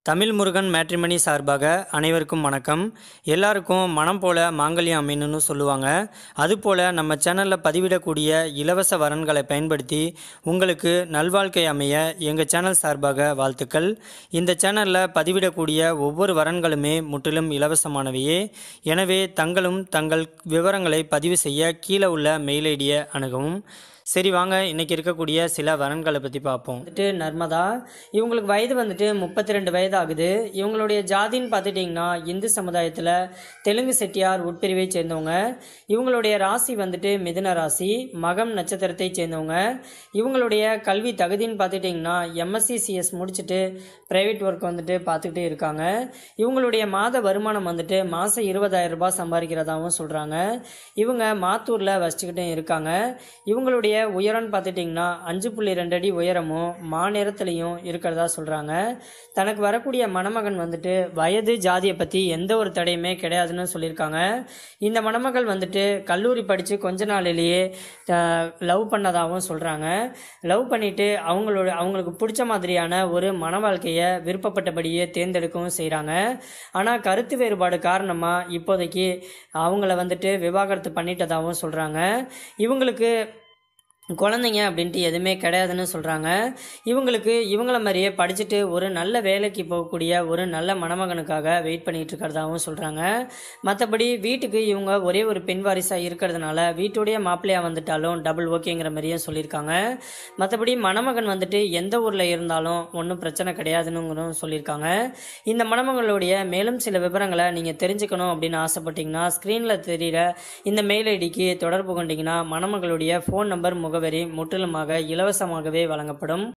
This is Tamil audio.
தமிழ் முருகன் மேட்ரிமணி சார்பாக அனைவருக்கும் வணக்கம் எல்லாருக்கும் மனம் போல மாங்கல்யம் அமையணும்னு சொல்லுவாங்க அதுபோல் நம்ம சேனலில் பதிவிடக்கூடிய இலவச வரன்களை பயன்படுத்தி உங்களுக்கு நல்வாழ்க்கை அமைய எங்கள் சேனல் சார்பாக வாழ்த்துக்கள் இந்த சேனலில் பதிவிடக்கூடிய ஒவ்வொரு வரன்களுமே முற்றிலும் இலவசமானவையே எனவே தங்களும் தங்கள் விவரங்களை பதிவு செய்ய கீழே உள்ள மெயில் ஐடியை அணுகவும் சரி வாங்க இன்னைக்கு இருக்கக்கூடிய சில வரன்களை பற்றி பார்ப்போம் வந்துட்டு நர்மதா இவங்களுக்கு வயது வந்துட்டு முப்பத்தி ரெண்டு வயது ஆகுது இவங்களுடைய ஜாதின்னு பார்த்துட்டிங்கன்னா இந்து சமுதாயத்தில் தெலுங்கு செட்டியார் உட்பிரிவை சேர்ந்தவங்க இவங்களுடைய ராசி வந்துட்டு மிதுன ராசி மகம் நட்சத்திரத்தை சேர்ந்தவங்க இவங்களுடைய கல்வி தகுதின்னு பார்த்துட்டிங்கன்னா எம்எஸ்சி சிஎஸ் முடிச்சுட்டு ப்ரைவேட் ஒர்க் வந்துட்டு பார்த்துக்கிட்டே இருக்காங்க இவங்களுடைய மாத வருமானம் வந்துட்டு மாதம் இருபதாயிரம் ரூபாய் சம்பாதிக்கிறதாகவும் சொல்கிறாங்க இவங்க மாத்தூரில் வசிச்சுக்கிட்டே இருக்காங்க இவங்களுடைய உயரம்னு பார்த்துட்டிங்கன்னா அஞ்சு புள்ளி ரெண்டு அடி உயரமும் மாநிறத்துலையும் இருக்கிறதா சொல்கிறாங்க தனக்கு வரக்கூடிய மணமகன் வந்துட்டு வயது ஜாதியை பற்றி எந்த ஒரு தடையுமே கிடையாதுன்னு சொல்லியிருக்காங்க இந்த மணமகள் வந்துட்டு கல்லூரி படித்து கொஞ்ச நாளிலேயே லவ் பண்ணதாகவும் சொல்கிறாங்க லவ் பண்ணிவிட்டு அவங்களோட அவங்களுக்கு பிடிச்ச மாதிரியான ஒரு மன வாழ்க்கையை விருப்பப்பட்டபடியே தேர்ந்தெடுக்கவும் செய்கிறாங்க ஆனால் கருத்து வேறுபாடு காரணமாக இப்போதைக்கு அவங்கள வந்துட்டு விவாகரத்து பண்ணிட்டதாகவும் சொல்கிறாங்க இவங்களுக்கு குழந்தைங்க அப்படின்ட்டு எதுவுமே கிடையாதுன்னு சொல்கிறாங்க இவங்களுக்கு இவங்கள மாதிரியே படிச்சுட்டு ஒரு நல்ல வேலைக்கு போகக்கூடிய ஒரு நல்ல மணமகனுக்காக வெயிட் பண்ணிகிட்டு இருக்கிறதாகவும் சொல்கிறாங்க மற்றபடி வீட்டுக்கு இவங்க ஒரே ஒரு பெண் வாரிசாக இருக்கிறதுனால வீட்டுடைய மாப்பிள்ளையாக வந்துட்டாலும் டபுள் ஓகேங்கிற மாதிரியும் சொல்லியிருக்காங்க மற்றபடி மணமகன் வந்துட்டு எந்த ஊரில் இருந்தாலும் ஒன்றும் பிரச்சனை கிடையாதுன்னு சொல்லியிருக்காங்க இந்த மணமகளுடைய மேலும் சில விவரங்களை நீங்கள் தெரிஞ்சுக்கணும் அப்படின்னு ஆசைப்பட்டீங்கன்னா ஸ்க்ரீனில் தெரிகிற இந்த மெயில் ஐடிக்கு தொடர்பு கொண்டீங்கன்னா மணமகளுடைய ஃபோன் நம்பர் முகவரி முற்றிலுமாக இலவசமாகவே வழங்கப்படும்